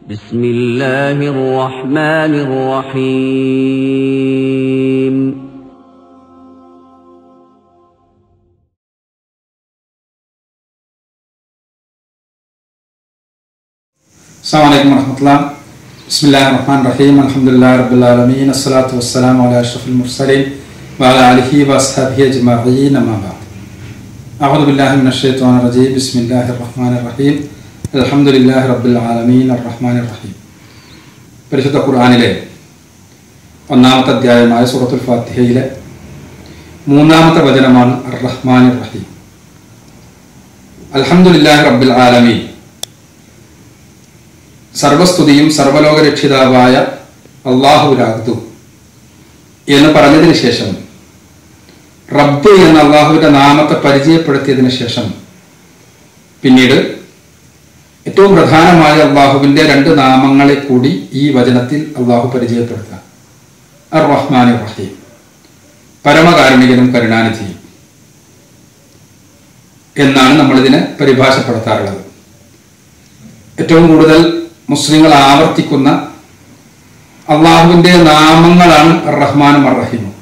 بسم الله الرحمن الرحيم السلام عليكم ورحمة الله بسم الله الرحمن الرحيم الحمد لله رب العالمين الصلاة والسلام على أشرف المرسلين وعلى آله وأصحابه أجمعين أما بعد أعوذ بالله من الشيطان الرجيم بسم الله الرحمن الرحيم الحمد لله رب العالمين الرحمن الرحيم പരിശുദ്ധ ഖുർആാനിലെ ഒന്നാമത്തെ അധ്യായമായ സൂറത്തുൽ ഫാത്തിഹയിലെ മൂന്നാമത്തെ വചനമാണ് അർ റഹ്മാൻ റഹീം അൽഹംദുലില്ലാഹി റബ്ബിൽ ആലമീൻ സർവസ്തുതിയും സർവലോക രക്ഷിതാവായ അള്ളാഹുരാഗ്തു എന്ന് പറഞ്ഞതിന് ശേഷം റബ്ബ് എന്ന അള്ളാഹുവിന്റെ നാമത്തെ പരിചയപ്പെടുത്തിയതിന് ശേഷം പിന്നീട് ഏറ്റവും പ്രധാനമായ അള്ളാഹുവിന്റെ രണ്ട് നാമങ്ങളെ കൂടി ഈ വചനത്തിൽ അള്ളാഹു പരിചയപ്പെടുത്തുക അർ റഹ്മാൻ റഹീം പരമകാരുണികനും കരുണാനിധിയും എന്നാണ് നമ്മളിതിനെ പരിഭാഷപ്പെടുത്താറുള്ളത് ഏറ്റവും കൂടുതൽ മുസ്ലിങ്ങൾ ആവർത്തിക്കുന്ന അള്ളാഹുവിന്റെ നാമങ്ങളാണ് റഹ്മാനും റഹീമും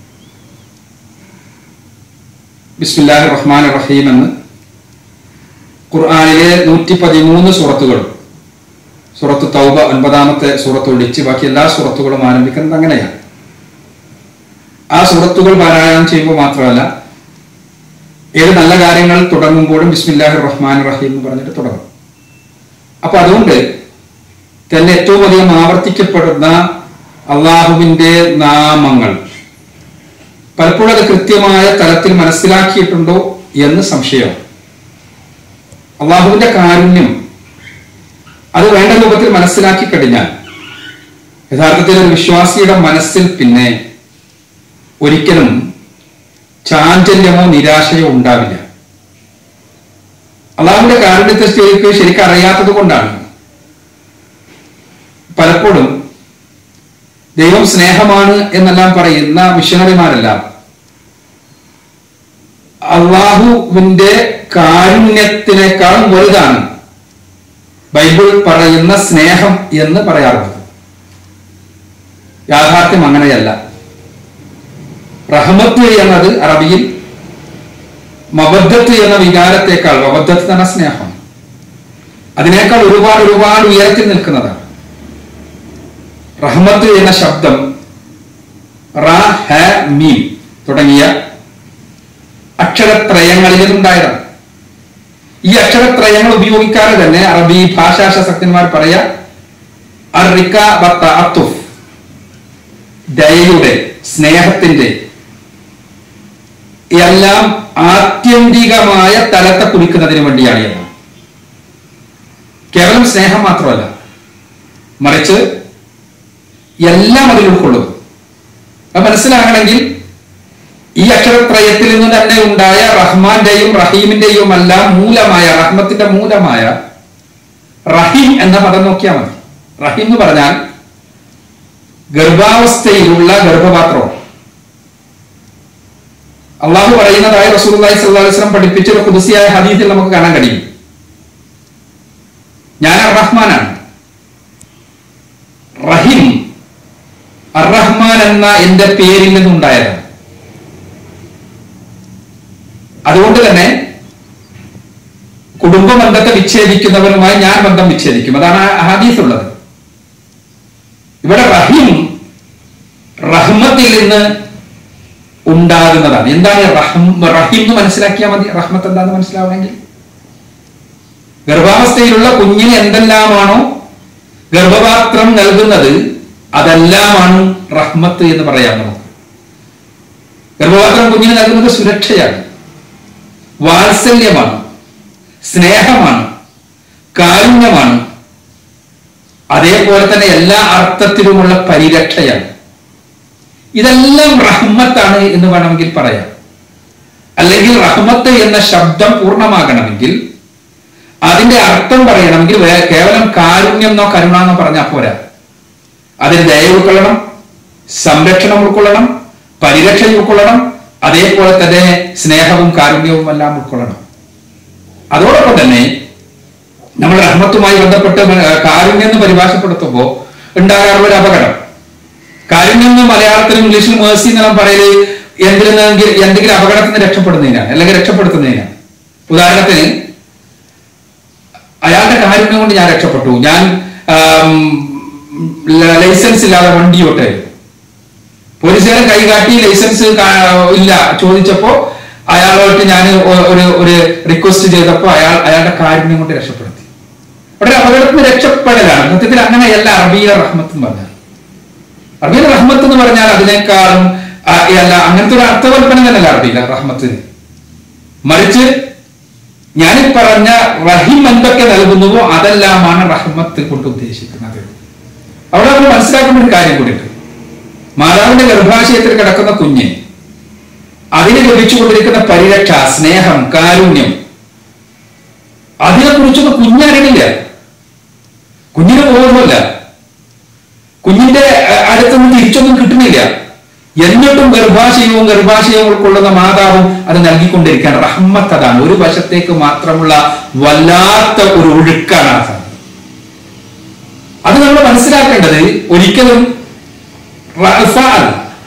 ബിസ്മില്ലാഹി റഹ്മാൻ റഹീം എന്ന് ഖുർആാനിലെ നൂറ്റി പതിമൂന്ന് സുറത്തുകളും സുറത്ത് തൗബ ഒൻപതാമത്തെ സൂറത്ത് ഒഴിച്ച് ബാക്കി എല്ലാ സുറത്തുകളും ആരംഭിക്കുന്നത് അങ്ങനെയാണ് ആ സുറത്തുകൾ പാരായണം ചെയ്യുമ്പോൾ മാത്രമല്ല ഏത് നല്ല കാര്യങ്ങൾ തുടങ്ങുമ്പോഴും ബിസ്മില്ലാഹി റഹ്മാൻ റഹീം എന്ന് പറഞ്ഞിട്ട് തുടങ്ങും അപ്പൊ അതുകൊണ്ട് തന്നെ ഏറ്റവും അധികം ആവർത്തിക്കപ്പെടുന്ന അള്ളാഹുവിന്റെ നാമങ്ങൾ പലപ്പോഴും അത് കൃത്യമായ തലത്തിൽ മനസ്സിലാക്കിയിട്ടുണ്ടോ എന്ന് സംശയം അള്ളാഹുവിന്റെ കാരുണ്യം അത് വേണ്ട രൂപത്തിൽ മനസ്സിലാക്കി കഴിഞ്ഞാൽ യഥാർത്ഥത്തിൽ ഒരു വിശ്വാസിയുടെ മനസ്സിൽ പിന്നെ ഒരിക്കലും ചാഞ്ചല്യമോ നിരാശയോ ഉണ്ടാവില്ല അള്ളാഹുവിന്റെ കാരുണ്യത്തെ ശരിക്ക് ശരിക്കും അറിയാത്തത് കൊണ്ടാണ് പലപ്പോഴും ദൈവം സ്നേഹമാണ് എന്നെല്ലാം പറയുന്ന മിഷണറിമാരെല്ലാം അള്ളാഹുവിന്റെ കാരുണ്യത്തിനേക്കാളും വലുതാണ് ബൈബിൾ പറയുന്ന സ്നേഹം എന്ന് പറയാറുള്ളത് യാഥാർത്ഥ്യം അങ്ങനെയല്ല റഹമത്ത് എന്നത് അറബിയിൽ മബദ്ധത്ത് എന്ന വികാരത്തെക്കാൾ മബദ്ധത്ത് എന്ന സ്നേഹം അതിനേക്കാൾ ഒരുപാട് ഒരുപാട് ഉയരത്തിൽ നിൽക്കുന്നതാണ് റഹ്മത്ത് എന്ന ശബ്ദം റ ഹ മീം തുടങ്ങിയ അക്ഷരത്രയങ്ങളിൽ നിന്നുണ്ടായതാണ് ഈ അക്ഷരത്രയങ്ങൾ ഉപയോഗിക്കാതെ തന്നെ അറബി ഭാഷാശാസ്ത്രജ്ഞന്മാർ പറയാ അറിക്ക ബത്ത അത്തുഫ് ദയയുടെ സ്നേഹത്തിന്റെ എല്ലാം ആത്യന്തികമായ തലത്തെ കുറിക്കുന്നതിന് വേണ്ടിയാണ് എന്ന് കേവലം സ്നേഹം മാത്രമല്ല മറിച്ച് എല്ലാം അതിൽ ഉൾക്കൊള്ളും അത് മനസ്സിലാകണമെങ്കിൽ ഈ അക്ഷരത്രയത്തിൽ നിന്ന് തന്നെ ഉണ്ടായ റഹ്മാന്റെയും റഹീമിന്റെയും എല്ലാം മൂലമായ റഹ്മത്തിന്റെ മൂലമായ റഹീം എന്ന പദം നോക്കിയാൽ മതി റഹീം എന്ന് പറഞ്ഞാൽ ഗർഭാവസ്ഥയിലുള്ള ഗർഭപാത്രം അള്ളാഹു പറയുന്നതായ റസൂലി സ്വല്ലാസ്ലം പഠിപ്പിച്ച ഒരു കുതിസിയായ ഹദീത്തിൽ നമുക്ക് കാണാൻ കഴിയും ഞാൻ റഹ്മാനാണ് റഹീം അറഹ്മാൻ എന്ന എന്റെ പേരിൽ നിന്നുണ്ടായതാണ് അതുകൊണ്ട് തന്നെ കുടുംബ ബന്ധത്തെ വിച്ഛേദിക്കുന്നവരുമായി ഞാൻ ബന്ധം വിച്ഛേദിക്കും അതാണ് ഹദീസ് ഉള്ളത് ഇവിടെ റഹീം റഹ്മത്തിൽ നിന്ന് ഉണ്ടാകുന്നതാണ് എന്താണ് റഹം റഹീം എന്ന് മനസ്സിലാക്കിയാൽ മതി റഹ്മത്ത് എന്താന്ന് മനസ്സിലാവണമെങ്കിൽ ഗർഭാവസ്ഥയിലുള്ള കുഞ്ഞിന് എന്തെല്ലാമാണോ ഗർഭപാത്രം നൽകുന്നത് അതെല്ലാമാണ് റഹ്മത്ത് എന്ന് പറയാം നമുക്ക് ഗർഭപാത്രം കുഞ്ഞിന് നൽകുന്നത് സുരക്ഷയാണ് വാത്സല്യമാണ് സ്നേഹമാണ് കാരുണ്യമാണ് അതേപോലെ തന്നെ എല്ലാ അർത്ഥത്തിലുമുള്ള പരിരക്ഷയാണ് ഇതെല്ലാം റഹ്മത്താണ് എന്ന് വേണമെങ്കിൽ പറയാം അല്ലെങ്കിൽ റഹ്മത്ത് എന്ന ശബ്ദം പൂർണ്ണമാകണമെങ്കിൽ അതിന്റെ അർത്ഥം പറയണമെങ്കിൽ കേവലം കാരുണ്യം എന്നോ കരുണ എന്നോ പറഞ്ഞാൽ പോരാ അതിന് ദയ ഉൾക്കൊള്ളണം സംരക്ഷണം ഉൾക്കൊള്ളണം പരിരക്ഷ ഉൾക്കൊള്ളണം അതേപോലെ തന്നെ സ്നേഹവും കാരുണ്യവും എല്ലാം ഉൾക്കൊള്ളണം അതോടൊപ്പം തന്നെ നമ്മൾ റഹ്മത്തുമായി ബന്ധപ്പെട്ട് മ- കാരുണ്യം എന്ന് പരിഭാഷപ്പെടുത്തുമ്പോൾ ഉണ്ടാകാറുള്ള ഒരു അപകടം കാരുണ്യം എന്ന് മലയാളത്തിലും ഇംഗ്ലീഷിലും മേഴ്സി എന്നെല്ലാം പറയല് എന്തിനെങ്കിൽ എന്തെങ്കിലും അപകടത്തിൽ നിന്ന് രക്ഷപ്പെടുന്നതിനാണ് അല്ലെങ്കിൽ രക്ഷപ്പെടുത്തുന്നതിനാണ് ഉദാഹരണത്തിന് അയാളുടെ കാരുണ്യം കൊണ്ട് ഞാൻ രക്ഷപ്പെട്ടു ഞാൻ ആം, ല- ലൈസൻസ് ഇല്ലാതെ വണ്ടി ഓട്ടായിരുന്നു പോലീസുകാരൻ കൈകാട്ടി ലൈസൻസ് കാ- ഇല്ല ചോദിച്ചപ്പോ അയാളോട്ട് ഞാൻ ഒ- ഒരു ഒരു റിക്വസ്റ്റ് ചെയ്തപ്പോ അയാൾ അയാളുടെ കാരുണ്യം കൊണ്ട് രക്ഷപ്പെടുത്തി അവിടെ അപകടത്തിൽ നിന്ന് രക്ഷപ്പെടലാണ് സത്യത്തിൽ അങ്ങനെയല്ല അറബിയിലെ റഹ്മത്ത് എന്ന് പറഞ്ഞാൽ അറബിയിലെ റഹ്മത്ത് എന്ന് പറഞ്ഞാൽ അതിനേക്കാളും ആ, അല്ല അങ്ങനത്തെ ഒരു അർത്ഥവൽപ്പന തന്നെയല്ല അറബിയിലെ റഹ്മത്തിന് മറിച്ച് ഞാൻ ഈ പറഞ്ഞ റഹിം എന്തൊക്കെ നൽകുന്നുവോ അതെല്ലാമാണ് റഹ്മത്ത് കൊണ്ട് ഉദ്ദേശിക്കുന്നത് അവിടെ നമ്മൾ മനസ്സിലാക്കേണ്ട ഒരു കാര്യം കൂടിയുണ്ട് മാതാവിന്റെ ഗർഭാശയത്തിൽ കിടക്കുന്ന കുഞ്ഞ് അതിന് ലഭിച്ചുകൊണ്ടിരിക്കുന്ന പരിരക്ഷ സ്നേഹം കാരുണ്യം അതിനെക്കുറിച്ചൊന്നും കുഞ്ഞറിയില്ല കുഞ്ഞിന് ബോധമല്ല കുഞ്ഞിന്റെ അ- അടുത്തൊന്നും തിരിച്ചൊന്നും കിട്ടുന്നില്ല എന്നിട്ടും ഗർഭാശയവും ഗർഭാശയവും ഉൾക്കൊള്ളുന്ന മാതാവും അത് നൽകിക്കൊണ്ടിരിക്കുകയാണ് റഹ്മത്ത് അതാണ് ഒരു വശത്തേക്ക് മാത്രമുള്ള വല്ലാത്ത ഒരു ഒഴുക്കാണ് ആ സാധനം അത് നമ്മൾ മനസ്സിലാക്കേണ്ടത് ഒരിക്കലും റഅഫ അല്ല.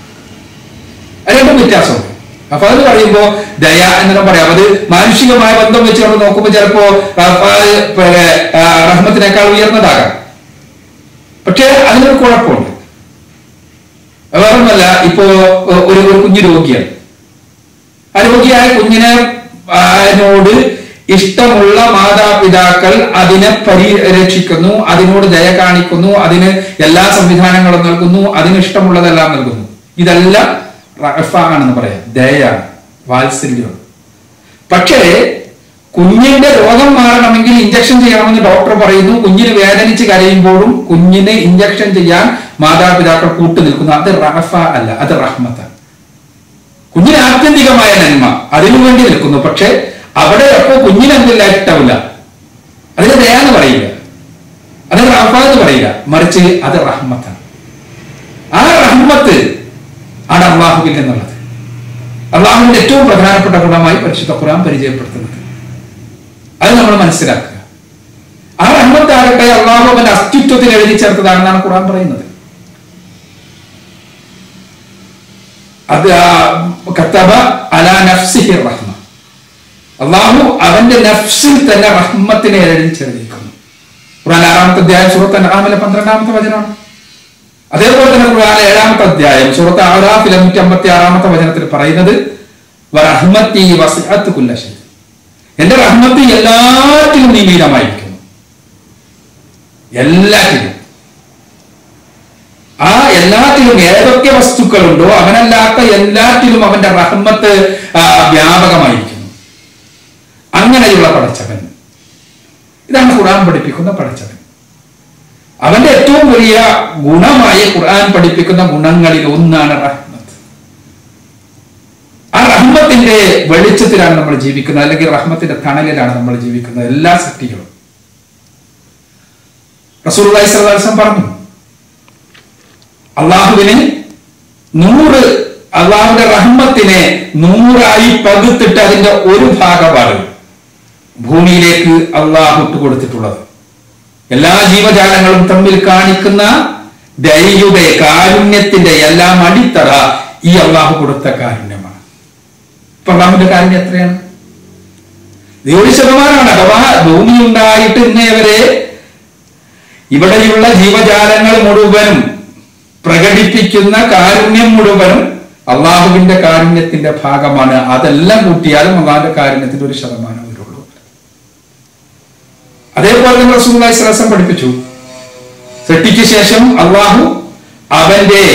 അത് രണ്ടും വ്യത്യാസമുണ്ട് അപ്പൊ അത് പറയുമ്പോ ദയ എന്നെല്ലാം പറയാം അത് മാനുഷികമായ ബന്ധം വെച്ച് നമ്മൾ നോക്കുമ്പോൾ ചിലപ്പോ റഫാൽ പിന്നെ, ആ, റഹ്മത്തിനേക്കാൾ ഉയർന്നതാകാം പക്ഷേ അതിനൊരു കുഴപ്പമുണ്ട് വേറൊന്നുമല്ല ഇപ്പോ ഒ- ഒരു ഒരു കുഞ്ഞു രോഗിയാണ് ആ രോഗിയായ കുഞ്ഞിനെ ആ, നോട് ഇഷ്ടമുള്ള മാതാപിതാക്കൾ അതിനെ പരിരക്ഷിക്കുന്നു അതിനോട് ദയ കാണിക്കുന്നു അതിന് എല്ലാ സംവിധാനങ്ങളും നൽകുന്നു അതിന് ഇഷ്ടമുള്ളതെല്ലാം നൽകുന്നു ഇതെല്ലാം റഅഫ ആണെന്ന് പറയാം ദയാണ് വാത്സല്യമാണ് പക്ഷേ കുഞ്ഞിന്റെ രോഗം മാറണമെങ്കിൽ ഇഞ്ചക്ഷൻ ചെയ്യണമെന്ന് ഡോക്ടർ പറയുന്നു കുഞ്ഞിന് വേദനിച്ച് കരയുമ്പോഴും കുഞ്ഞിന് ഇഞ്ചക്ഷൻ ചെയ്യാൻ മാതാപിതാക്കൾ കൂട്ടു നിൽക്കുന്നു അത് റഹഫ അല്ല അത് റഹ്മത്താണ് കുഞ്ഞിന് ആത്യന്തികമായ നന്മ അതിനു വേണ്ടി നിൽക്കുന്നു പക്ഷെ അവിടെ അപ്പോ കുഞ്ഞിന് എന്തില്ല ഇഷ്ടമില്ല അതിന് ദയാന്ന് പറയില്ല അത് റഹഫ എന്ന് പറയില്ല മറിച്ച് അത് റഹ്മത്താണ് ആ റഹ്മത്ത് ആണ് അള്ളാഹുവിൽ നിന്നുള്ളത് അള്ളാഹുവിന്റെ ഏറ്റവും പ്രധാനപ്പെട്ട ഗുണമായി പരിശുദ്ധ ഖുർആൻ പരിചയപ്പെടുത്തുന്നത് അത് നമ്മൾ മനസ്സിലാക്കുക ആ റഹ്മത്താകട്ടെ അള്ളാഹു അവന്റെ അസ്തിത്വത്തിൽ എഴുതി ചേർത്തതാണെന്നാണ് ഖുർആൻ പറയുന്നത് അത് ആ കത്തബ അലാ നഫ്സിഹി റഹ്മ അള്ളാഹു അവന്റെ നഫ്സിൽ തന്നെ റഹ്മത്തിനെ എഴുതി ചേർത്തിരിക്കുന്നു ഖുർആൻ ആറാമത്തെ അധ്യായം സൂറത്ത് അൻആമിലെ പന്ത്രണ്ടാമത്തെ വചനമാണ് അതേപോലെ തന്നെ ഖുർആൻ ഏഴാമത്തെ അധ്യായം സൂറത്ത് ആറാഫിലെ നൂറ്റി അമ്പത്തി ആറാമത്തെ വചനത്തിൽ പറയുന്നത് വറഹ്മത്തി വസിഅത്ത് കുല്ല ശൈ എന്റെ റഹ്മത്ത് എല്ലാറ്റിലും നിമീലമായിരിക്കുന്നു എല്ലാറ്റിലും ആ എല്ലാറ്റിലും ഏതൊക്കെ വസ്തുക്കളുണ്ടോ അവനല്ലാത്ത എല്ലാറ്റിലും അവന്റെ റഹ്മത്ത് ആ, വ്യാപകമായിരിക്കുന്നു അങ്ങനെയുള്ള പടച്ചവൻ ഇതാണ് ഖുർആൻ പഠിപ്പിക്കുന്ന പടച്ചവൻ അവന്റെ ഏറ്റവും വലിയ ഗുണമായ ഖുർആൻ പഠിപ്പിക്കുന്ന ഗുണങ്ങളിൽ ഒന്നാണ് റഹ്മത്ത് ആ റഹ്മത്തിന്റെ വെളിച്ചത്തിലാണ് നമ്മൾ ജീവിക്കുന്നത് അല്ലെങ്കിൽ റഹ്മത്തിന്റെ തണലിലാണ് നമ്മൾ ജീവിക്കുന്നത് എല്ലാ സൃഷ്ടികളും റസൂലുള്ളാഹി സ്വല്ലല്ലാഹു അലൈഹി വസല്ലം പറഞ്ഞു അള്ളാഹുവിന് നൂറ് അള്ളാഹുവിന്റെ റഹ്മത്തിനെ നൂറായി പകുത്തിട്ട് അതിന്റെ ഒരു ഭാഗമാണ് ഭൂമിയിലേക്ക് അള്ളാഹു ഇട്ട് കൊടുത്തിട്ടുള്ളത് എല്ലാ ജീവജാലങ്ങളും തമ്മിൽ കാണിക്കുന്ന ദയയുടെ കാരുണ്യത്തിന്റെ എല്ലാം അടിത്തറ ഈ അള്ളാഹു കൊടുത്ത കാരുണ്യമാണ് ഇപ്പൊ അള്ളാഹുവിന്റെ കാരുണ്യം എത്രയാണ് ഇത് ഒരു ശതമാനമാണ് അഥവാ ഭൂമി ഉണ്ടായിട്ട് ഇന്നേ വരെ ഇവിടെയുള്ള ജീവജാലങ്ങൾ മുഴുവനും പ്രകടിപ്പിക്കുന്ന കാരുണ്യം മുഴുവനും അള്ളാഹുവിന്റെ കാരുണ്യത്തിന്റെ ഭാഗമാണ് അതെല്ലാം കൂട്ടിയാലും അള്ളാഹുവിന്റെ കാരുണ്യത്തിന്റെ ഒരു ശതമാനം വരുള്ളൂ അതേപോലെ തന്നെ റസൂലുള്ളാഹി സ്വല്ലല്ലാഹു അലൈഹി വസല്ലം പഠിപ്പിച്ചു സൃഷ്ടിക്ക് ശേഷം അള്ളാഹു അവന്റെ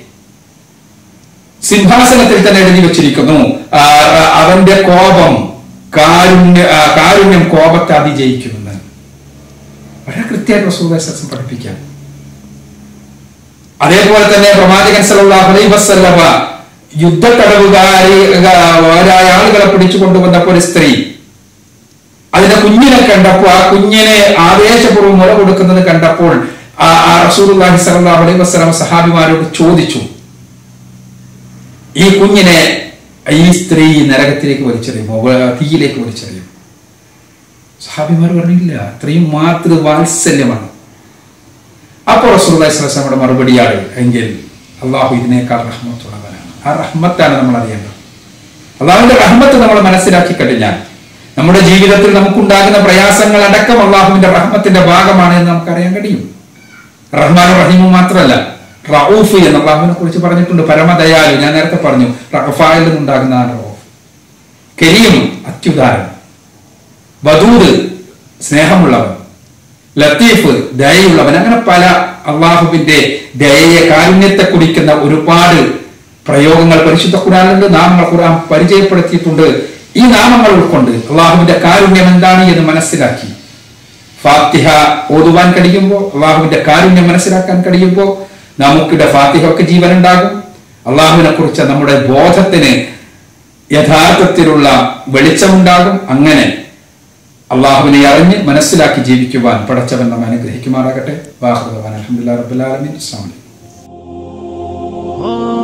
സിംഹാസനത്തിൽ തന്നെ എഴുതി വെച്ചിരിക്കുന്നു ആ, അവന്റെ കോപം കാരുണ്യ ആ, കാരുണ്യം കോപത്തെ അതിജയിക്കുമെന്ന് വളരെ കൃത്യമായിട്ട് റസൂലുള്ളാഹി സ്വല്ലല്ലാഹു അലൈഹി വസല്ലം പഠിപ്പിക്കാം അതേപോലെ തന്നെ പ്രവാചകൻ സല്ലല്ലാഹു അലൈഹി വസല്ലമ യുദ്ധത്തടവുകാരി ഒരായ ആളുകളെ പിടിച്ചു കൊണ്ടുവന്നപ്പോൾ ഒരു സ്ത്രീ അതിന്റെ കുഞ്ഞിനെ കണ്ടപ്പോൾ ആ കുഞ്ഞിനെ ആവേശപൂർവ്വം മുല കൊടുക്കുന്നത് കണ്ടപ്പോൾ ആ ആ റസൂലുള്ളാഹി സ്വല്ലല്ലാഹു അലൈഹി വസല്ലം സഹാബിമാരോട് ചോദിച്ചു ഈ കുഞ്ഞിനെ ഈ സ്ത്രീ നരകത്തിലേക്ക് വലിച്ചെറിയുമോ വ- തീയിലേക്ക് വലിച്ചെറിയും സഹാബിമാർ പറഞ്ഞില്ല അത്രയും മാതൃ വാത്സല്യമാണ് അപ്പോൾ റസൂർദാസ്ലമയുടെ മറുപടിയാണ് എങ്കിൽ അള്ളാഹു ഇതിനേക്കാൾ റഹ്മത്തുള്ളവനാണ് ആ റഹ്മത്താണ് നമ്മൾ അറിയേണ്ടത് അള്ളാഹുവിന്റെ റഹ്മത്ത് നമ്മൾ മനസ്സിലാക്കി കഴിഞ്ഞാൽ നമ്മുടെ ജീവിതത്തിൽ നമുക്കുണ്ടാകുന്ന പ്രയാസങ്ങൾ അടക്കം അള്ളാഹുവിന്റെ റഹ്മത്തിന്റെ ഭാഗമാണ് എന്ന് നമുക്കറിയാൻ കഴിയും റഹ്മാൻ റഹീമും മാത്രമല്ല റൌഫ് എന്ന് അള്ളാഹുവിനെ കുറിച്ച് പറഞ്ഞിട്ടുണ്ട് പരമദയാലു ഞാൻ നേരത്തെ പറഞ്ഞു റഫായിൽ നിന്നുണ്ടാകുന്ന ആ റൌഫ് കരീം അത്യുദാരൻ വധൂര് സ്നേഹമുള്ളവൻ ലത്തീഫ് ദയയുള്ളവൻ അങ്ങനെ പല അള്ളാഹുവിന്റെ ദയയെ കാരുണ്യത്തെ കുടിക്കുന്ന ഒരുപാട് പ്രയോഗങ്ങൾ പരിശുദ്ധ ഖുറാനിൽ നാമങ്ങൾ ഖുറാൻ പരിചയപ്പെടുത്തിയിട്ടുണ്ട് ഈ നാമങ്ങൾ ഉൾക്കൊണ്ട് അള്ളാഹുവിന്റെ കാരുണ്യം എന്താണ് എന്ന് മനസ്സിലാക്കി ഫാത്തിഹ ഓതുവാൻ കഴിയുമ്പോൾ അള്ളാഹുവിന്റെ കാരുണ്യം മനസ്സിലാക്കാൻ കഴിയുമ്പോൾ നമുക്കിടെ ഫാത്തിഹ ഒക്കെ ജീവനുണ്ടാകും അള്ളാഹുവിനെ കുറിച്ച് നമ്മുടെ ബോധത്തിന് യഥാർത്ഥത്തിലുള്ള വെളിച്ചമുണ്ടാകും അങ്ങനെ അള്ളാഹുവിനെ അറിഞ്ഞ് മനസ്സിലാക്കി ജീവിക്കുവാൻ പടച്ചവൻ നമ്മെ അനുഗ്രഹിക്കുമാറാകട്ടെ വാഹൃദവാൻ അലഹമുല്ലാ റബുലാലമീൻ അസ്സാം വലൈക്കും Oh